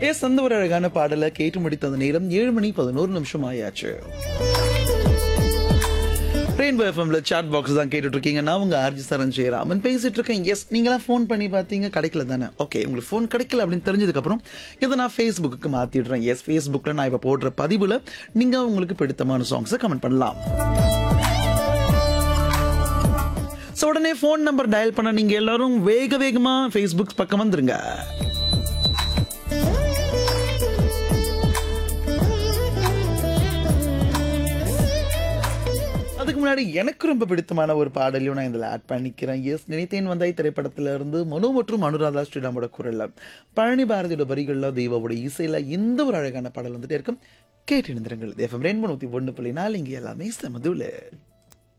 S அந்த ஒரு அழகான பாடலை கேட்டு முடித்த அந்த நேரம் ஏழு மணி பதினோரு நிமிஷம் ஆயாச்சு ரெயின்போ எஃப்எம்ல சாட் பாக்ஸ் தான் கேட்டுட்டு இருக்கீங்க நான் உங்க ஆர்ஜி சரண் ஜெயராமன் பேசிட்டு இருக்கேன் எஸ் நீங்களாம் ஃபோன் பண்ணி பார்த்தீங்க கிடைக்கல தானே ஓகே உங்களுக்கு ஃபோன் கிடைக்கல அப்படின்னு தெரிஞ்சதுக்கு அப்புறம் இதை நான் ஃபேஸ்புக்கு மாத்திடுறேன் எஸ் ஃபேஸ்புக்கில் நான் இப்போ போடுற பதிவில் நீங்க உங்களுக்கு பிடித்தமான சாங்ஸை கமெண்ட் பண்ணலாம் ஸோ உடனே ஃபோன் நம்பர் டயல் பண்ண நீங்க எல்லாரும் வேக வேகமா ஃபேஸ்புக் பக்கம் வந்துருங்க அதுக்கு முன்னாடி எனக்கு ரொம்ப பிடித்தமான ஒரு பாடலையும் நான் இதில் ஆட் பண்ணிக்கிறேன் எஸ் நினைத்தேன் வந்தாய் திரைப்படத்துல இருந்து மனு மற்றும் அனுராதா ஸ்ரீராமோட குரல்ல பழனி பாரதியோட வரிகளில் தெய்வாவோட இசையில இந்த ஒரு அழகான பாடல் வந்துட்டே இருக்கும் கேட்டு இருந்திருங்கள் எஃப்எம் ரெண்டு நூற்றி ஒன்று புள்ளி நாலு இங்கே எல்லாமே சமதுல